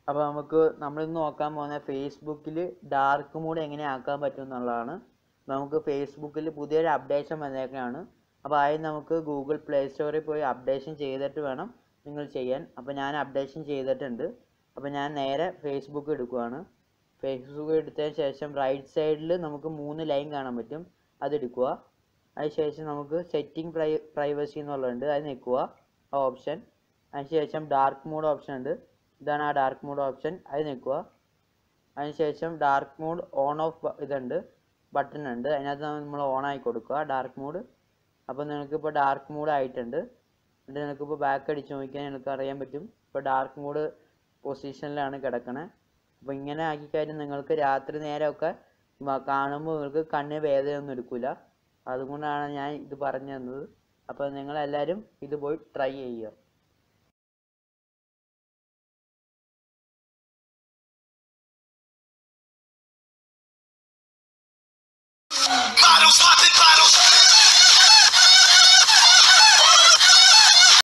അപ്പോൾ നമുക്ക് നമ്മളിന്ന് നോക്കാൻ പോകുന്ന ഫേസ്ബുക്കിൽ ഡാർക്ക് മോഡ് എങ്ങനെ ആക്കാൻ പറ്റും എന്നുള്ളതാണ് നമുക്ക് ഫേസ്ബുക്കിൽ പുതിയൊരു അപ്ഡേഷൻ വന്നേക്കാണ് അപ്പോൾ ആദ്യം നമുക്ക് ഗൂഗിൾ പ്ലേ സ്റ്റോറിൽ പോയി അപ്ഡേഷൻ ചെയ്തിട്ട് വേണം നിങ്ങൾ ചെയ്യാൻ അപ്പോൾ ഞാൻ അപ്ഡേഷൻ ചെയ്തിട്ടുണ്ട് അപ്പോൾ ഞാൻ നേരെ ഫേസ്ബുക്ക് എടുക്കുവാണ് ഫേസ്ബുക്ക് എടുത്തതിന് ശേഷം റൈറ്റ് സൈഡിൽ നമുക്ക് മൂന്ന് ലൈൻ കാണാൻ പറ്റും അതെടുക്കുക അതിനുശേഷം നമുക്ക് സെറ്റിംഗ് പ്രൈ പ്രൈവസി എന്നുള്ളതുണ്ട് അത് നിൽക്കുക ആ ഓപ്ഷൻ അതിനുശേഷം ഡാർക്ക് മോഡ് ഓപ്ഷൻ ഉണ്ട് ഇതാണ് ആ ഡാർക്ക് മോഡ് ഓപ്ഷൻ അത് നിൽക്കുക അതിനുശേഷം ഡാർക്ക് മോഡ് ഓൺ ഓഫ് ഇതുണ്ട് ബട്ടൺ ഉണ്ട് അതിനകത്ത് നമ്മൾ ഓൺ ആയി കൊടുക്കുക ഡാർക്ക് മോഡ് അപ്പോൾ നിങ്ങൾക്കിപ്പോൾ ഡാർക്ക് മോഡ് ആയിട്ടുണ്ട് എന്നിട്ട് നിങ്ങൾക്കിപ്പോൾ ബാക്ക് അടിച്ച് നോക്കിയാൽ നിങ്ങൾക്ക് അറിയാൻ പറ്റും ഇപ്പോൾ ഡാർക്ക് മോഡ് പൊസിഷനിലാണ് കിടക്കണേ അപ്പോൾ ഇങ്ങനെ ആക്കി കഴിഞ്ഞാൽ നിങ്ങൾക്ക് രാത്രി നേരമൊക്കെ കാണുമ്പോൾ നിങ്ങൾക്ക് കണ്ണ് വേദനയൊന്നും എടുക്കില്ല അതുകൊണ്ടാണ് ഞാൻ ഇത് പറഞ്ഞു തന്നത് അപ്പോൾ നിങ്ങളെല്ലാവരും ഇത് പോയി ട്രൈ ചെയ്യുക Models hopping by